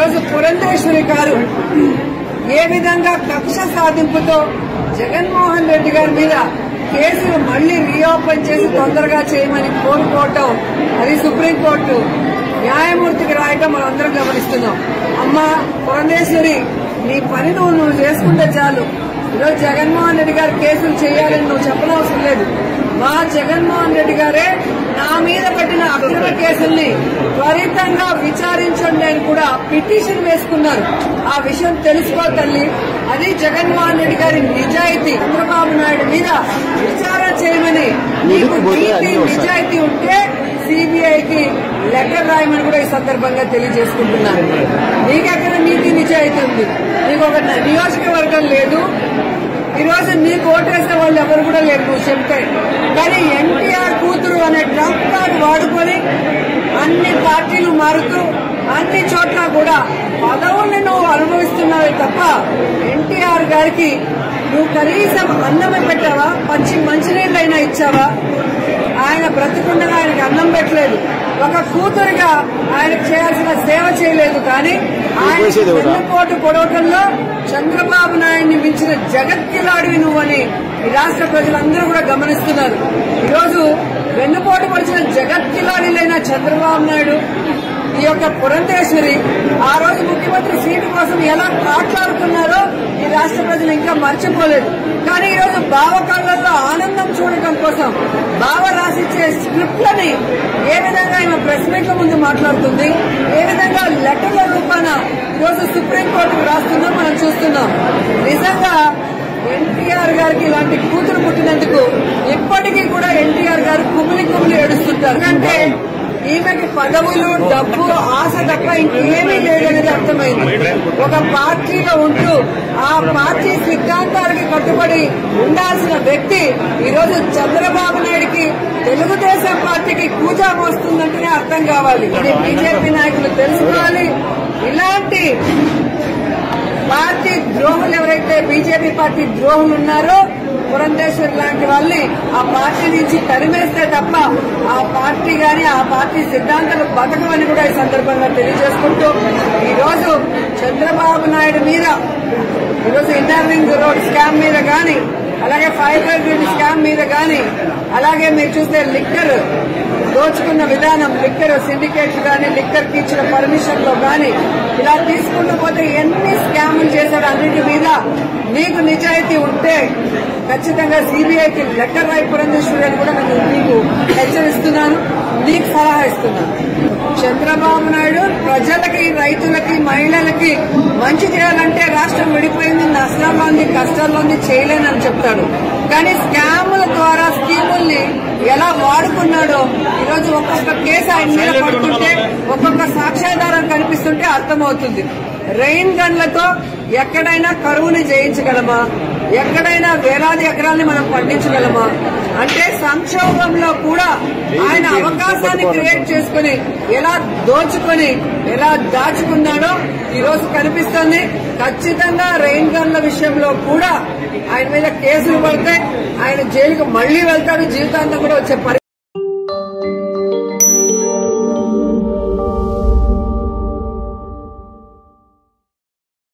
ఈరోజు పురంధేశ్వరి గారు ఏ విధంగా కక్ష సాధింపుతో జగన్మోహన్ రెడ్డి గారి మీద కేసులు మళ్లీ రీఓపెన్ చేసి తొందరగా చేయమని కోరుకోవటం అది సుప్రీంకోర్టు న్యాయమూర్తికి రాయటం మనం అందరం గమనిస్తున్నాం అమ్మా పురంధేశ్వరి నీ పని నువ్వు నువ్వు చేసుకుంటే చాలు ఈరోజు జగన్మోహన్ రెడ్డి గారు కేసులు చేయాలని నువ్వు చెప్పనవసరం లేదు మా జగన్మోహన్ రెడ్డి గారే నా మీద పెట్టిన అక్రమ కేసుల్ని త్వరితంగా విచారించండి అని కూడా పిటిషన్ వేసుకున్నారు ఆ విషయం తెలుసుకో తల్లి అది జగన్మోహన్ రెడ్డి గారి నిజాయితీ చంద్రబాబు నాయుడు మీద విచారణ చేయమని నీకు నీతి నిజాయితీ ఉంటే సిబిఐకి లెటర్ రాయమని కూడా ఈ సందర్భంగా తెలియజేసుకుంటున్నాను నీకెక్కడ నీతి నిజాయితీ ఉంది నీకు ఒక నియోజకవర్గం లేదు ఈ రోజు నీకు ఓటేసే వాళ్ళు ఎవరు కూడా లేరు నువ్వు చెప్తే కానీ ఎన్టీఆర్ కూతురు అనే ట్రంప్ కార్డు వాడుకొని అన్ని పార్టీలు మారుతూ అన్ని చోట్ల కూడా పదవుల్ని నువ్వు అనుభవిస్తున్నావే తప్ప ఎన్టీఆర్ గారికి నువ్వు కనీసం అన్నమే పెట్టావా పచ్చి మంచినీళ్ళైనా ఇచ్చావా ఆయన బ్రతికుండగా ఆయనకు అన్నం పెట్టలేదు ఒక కూతురుగా ఆయనకు చేయాల్సిన సేవ చేయలేదు కానీ ఆయన వెన్నుపోటు పొడవటంలో చంద్రబాబు నాయుడిని మించిన జగత్కిలాడివి నువ్వని ఈ రాష్ట్ర ప్రజలందరూ కూడా గమనిస్తున్నారు ఈరోజు వెన్నుపోటు పొడిచిన జగత్కిలాడిలైన చంద్రబాబు నాయుడు ఈ యొక్క పురంధేశ్వరి ఆ రోజు ముఖ్యమంత్రి సీటు కోసం ఎలా కాట్లాడుతున్నారో ఈ రాష్ట్ర ప్రజలు ఇంకా మర్చిపోలేదు కానీ ఈ రోజు బావ కళ్ళల్లో ఆనందం చూడటం కోసం బావ రాసిచ్చే స్క్రిప్ట్లని ఏ విధంగా ఆయన ప్రెస్ మీట్ల ముందు మాట్లాడుతుంది ఏ విధంగా లెటర్ల రూపాన ఈరోజు సుప్రీంకోర్టుకు రాస్తుందో మనం చూస్తున్నాం నిజంగా ఎన్టీఆర్ గారికి ఇలాంటి కూతురు పుట్టినందుకు ఇప్పటికీ కూడా ఎన్టీఆర్ గారు కుమిలి కుమిలి ఏడుస్తుంటారు అంటే ఈమెకి పదవులు డబ్బు ఆశ తప్ప ఇంకేమీ లేదనేది అర్థమైంది ఒక పార్టీలో ఉంటూ ఆ పార్టీ సిద్ధాంతాలకి కట్టుబడి ఉండాల్సిన వ్యక్తి ఈరోజు చంద్రబాబు నాయుడికి తెలుగుదేశం పార్టీకి కూజా మోస్తుందంటేనే అర్థం కావాలి ఇది బీజేపీ నాయకులు తెలుసుకోవాలి ఇలాంటి పార్టీ ద్రోహులు ఎవరైతే బీజేపీ పార్టీ ద్రోహులు ఉన్నారో పురంధేశ్వరి లాంటి వాళ్ళని ఆ పార్టీ నుంచి తరిమేస్తే తప్ప ఆ పార్టీ గాని ఆ పార్టీ సిద్ధాంతాలు బతకమని కూడా ఈ సందర్భంగా తెలియజేసుకుంటూ ఈ రోజు చంద్రబాబు నాయుడు మీద ఈరోజు ఇన్నర్ రింగ్ రోడ్ స్కామ్ మీద గాని అలాగే ఫైబర్ గ్రిడ్ స్కామ్ మీద గాని అలాగే మీరు చూస్తే లిక్కర్ దోచుకున్న విధానం లిక్కర్ సిండికేట్స్ గాని లిక్కర్ కి ఇచ్చిన పర్మిషన్ లో గాని ఇలా తీసుకుంటూ పోతే ఎన్ని స్కాములు చేశారు అన్నిటి మీద నీకు నిజాయితీ ఉంటే ఖచ్చితంగా సిబిఐకి లెటర్ రాయి పురంధేశ్వరి అని కూడా నేను నీకు హెచ్చరిస్తున్నాను నీకు సలహా ఇస్తున్నాను చంద్రబాబు నాయుడు ప్రజలకి రైతులకి మహిళలకి మంచి చేయాలంటే రాష్ట్రం విడిపోయింది నష్టాల్లో ఉంది కష్టాల్లో ఉంది చేయలేనని చెప్తాడు కానీ స్కాముల ద్వారా స్కీముల్ని ఎలా వాడుకున్నాడో ఈరోజు ఒక్కొక్క కేసు ఆయన మీద పడుతుంటే ఒక్కొక్క సాక్ష్యాధారం కనిపిస్తుంటే అర్థమవుతుంది రెయిన్ గన్లతో ఎక్కడైనా కరువుని జయించగలమా ఎక్కడైనా వేలాది ఎకరాల్ని మనం పండించగలమా అంటే సంక్షోభంలో కూడా ఆయన అవకాశాన్ని క్రియేట్ చేసుకుని ఎలా దోచుకొని ఎలా దాచుకున్నాడో ఈ రోజు కనిపిస్తుంది ఖచ్చితంగా రెయిన్ గన్ల విషయంలో కూడా ఆయన మీద కేసులు పడితే ఆయన జైలుకు మళ్లీ వెళ్తాడు జీవితాంతం కూడా వచ్చే పరి